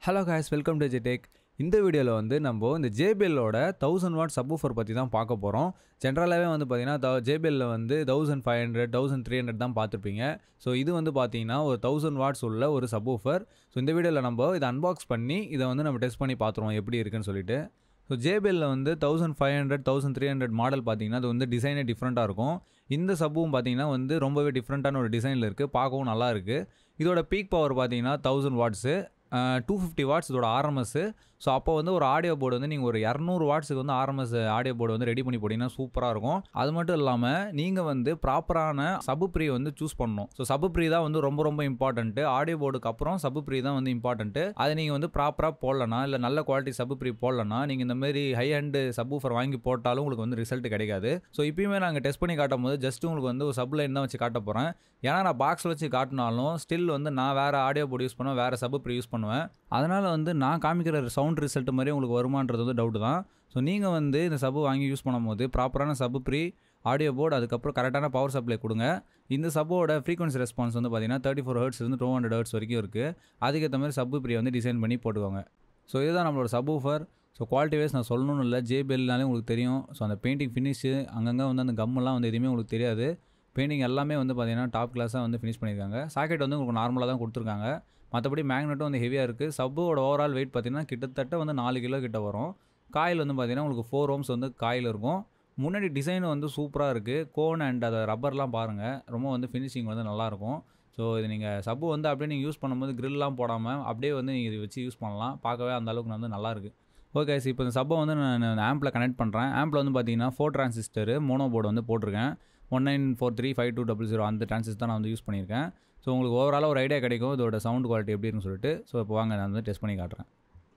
hello guys welcome to Jtech இந்த வீடியோவில் வந்து நம்ம இந்த ஜேபிஎல்லோட தௌசண்ட் வாட் சப்வூஃபர் பற்றி தான் பார்க்க போகிறோம் ஜென்ரலாகவே வந்து பார்த்தீங்கன்னா ஜேபிஎல்ல வந்து thousand five hundred thousand three hundred தான் பார்த்துருப்பீங்க ஸோ இது வந்து பார்த்தீங்கன்னா ஒரு தௌசண்ட் வாட்ஸ் உள்ள ஒரு சப்வூஃபர் ஸோ இந்த வீடியோவில் நம்ம இதை அன்பாக்ஸ் பண்ணி இதை வந்து நம்ம டெஸ்ட் பண்ணி பார்த்துருவோம் எப்படி இருக்குன்னு சொல்லிட்டு ஸோ ஜேபிஎல்ல வந்து thousand five hundred thousand three hundred model பார்த்தீங்கன்னா அது வந்து டிசைனே டிஃப்ரெண்ட்டாக இருக்கும் இந்த சப்பும் பார்த்தீங்கன்னா வந்து ரொம்பவே டிஃப்ரெண்ட்டான ஒரு டிசைனில் இருக்குது பார்க்கவும் நல்லா இருக்குது இதோட பீக் பவர் பார்த்தீங்கன்னா thousand watts two fifty watts இதோட ஆர்எம்எஸ் ஸோ அப்போ வந்து ஒரு ஆடியோ போர்டு வந்து நீங்கள் ஒரு இரநூறு வாட்ஸுக்கு வந்து ஆர்எம்எஸ் ஆடியோ போர்டு வந்து ரெடி பண்ணி போட்டிங்கன்னா சூப்பராக இருக்கும் அது மட்டும் இல்லாமல் நீங்கள் வந்து ப்ராப்பரான சபு ப்ரீ வந்து சூஸ் பண்ணணும் ஸோ சபு ப்ரீ தான் வந்து ரொம்ப ரொம்ப இம்பார்ட்டன்ட்டு ஆடியோ போர்டுக்கு அப்புறம் சபு ப்ரீ தான் வந்து இம்பார்ட்டன்ட்டு அதை நீங்கள் வந்து ப்ராப்பராக போடலனா இல்லை நல்ல குவாலிட்டி சபு ப்ரீ போடலனா நீங்கள் இந்த மாதிரி ஹை ஹேண்டு சப்வூஃபர் வாங்கி போட்டாலும் உங்களுக்கு வந்து ரிசல்ட் கிடைக்காது ஸோ இப்பயுமே நாங்கள் டெஸ்ட் பண்ணி காட்டும் போது ஜஸ்ட் உங்களுக்கு வந்து ஒரு சப் லைன் தான் வச்சு காட்ட போகிறேன் ஏன்னா நான் பாக்ஸில் வச்சு காட்டினாலும் ஸ்டில் வந்து நான் வேறு ஆடியோ போர்டு யூஸ் பண்ணுவேன் வேறு சபு ப்ரீ யூஸ் பண்ணுவேன் அதனால் வந்து நான் காமிக்கிற சவுண்ட் ரிசல்ட் மாதிரி உங்களுக்கு வருமானது வந்து டவுட் தான் ஸோ நீங்கள் வந்து இந்த சப்பு வாங்கி யூஸ் பண்ணும்போது ப்ராப்பரான சப்பு ப்ரீ ஆடியோ போர்டு அதுக்கப்புறம் கரெக்டான பவர் சப்ளை கொடுங்க இந்த சப்போட ஃப்ரீக்வன்சி ரெஸ்பான்ஸ் வந்து பார்த்தீங்கன்னா தேர்ட்டி ஃபோர் ஹர்ட்ஸ் இருந்து டூ ஹண்ட்ரட் ஹர்ட்ஸ் வரைக்கும் இருக்குது அதுக்கேற்ற மாதிரி சப்பு ப்ரீ வந்து டிசைன் பண்ணி போட்டுக்கோங்க ஸோ இதுதான் நம்மளோட சப்வூஃபர் ஸோ குவாலிட்டி வைஸ் நான் சொல்லணும்னு இல்லை ஜேபிஎல்னாலே உங்களுக்கு தெரியும் ஸோ அந்த பெயிண்டிங் ஃபினிஷு அங்கங்கே வந்து அந்த கம்மெல்லாம் வந்து எதுவுமே உங்களுக்கு தெரியாது பெயிண்டிங் எல்லாமே வந்து பார்த்தீங்கன்னா டாப் கிளாஸாக வந்து ஃபினிஷ் பண்ணியிருக்காங்க சாக்கெட் வந்து உங்களுக்கு நார்மலாக தான் கொடுத்துருக்காங்க மற்றபடி மேக்னெட்டும் வந்து ஹெவியாக இருக்குது சப்போட ஓவரால் வெயிட் பார்த்தீங்கன்னா கிட்டத்தட்ட வந்து நாலு கிலோ கிட்ட வரும் காயில் வந்து பார்த்தீங்கன்னா உங்களுக்கு ஃபோர் ஓம்ஸ் வந்து காயில் இருக்கும் முன்னாடி டிசைன் வந்து சூப்பராக இருக்குது கோன் அண்ட் அதை ரப்பர்லாம் பாருங்கள் ரொம்ப வந்து ஃபினிஷிங் வந்து நல்லாயிருக்கும் ஸோ இது நீங்கள் சப்பு வந்து அப்படியே நீங்கள் யூஸ் பண்ணும்போது க்ரில்லாம் போடாமல் அப்படியே வந்து நீங்கள் இது வச்சு யூஸ் பண்ணலாம் பார்க்கவே அந்த அளவுக்கு வந்து நல்லாயிருக்கு ஓகே சார் இப்போ இந்த சப்பை வந்து நான் ஆம்பில் கனெக்ட் பண்ணுறேன் ஆம்பில் வந்து பார்த்தீங்கன்னா ஃபோர் டிரான்சிஸ்டரு மோனோ போர்டு வந்து போட்டிருக்கேன் one nine four three five two double zero அந்த டிரான்சிஸ்டர் தான் நான் வந்து யூஸ் பண்ணியிருக்கேன் ஸோ உங்களுக்கு ஓவராலாக ஒரு ஐடியா கிடைக்கும் இதோட சவுண்ட் குவாலிட்டி எப்படி இருக்குன்னு சொல்லிட்டு ஸோ இப்போ வாங்க நான் வந்து டெஸ்ட் பண்ணி காட்டுறேன்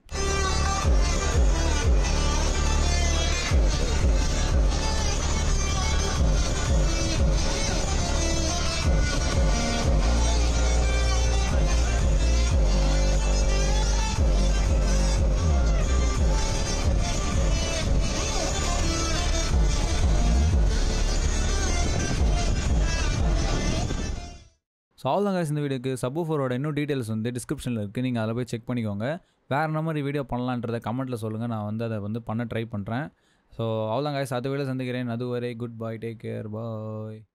ஸோ அவ்வளோதான் guys இந்த வீடியோக்கு சப்வூஃபரோட இன்னும் டீட்டெயில்ஸ் வந்து டிஸ்கிரிப்ஷனில் இருக்குது நீங்கள் அதில் போய் செக் பண்ணிக்கோங்க வேறு என்ன மாதிரி வீடியோ பண்ணலான்றதை கமெண்ட்டில் சொல்லுங்கள் நான் வந்து அதை வந்து பண்ண ட்ரை பண்ணுறேன் ஸோ அவ்வளோதான் guys அடுத்த வீடியோ சந்திக்கிறேன் அதுவரை குட் பாய் டேக் கேர் பாய்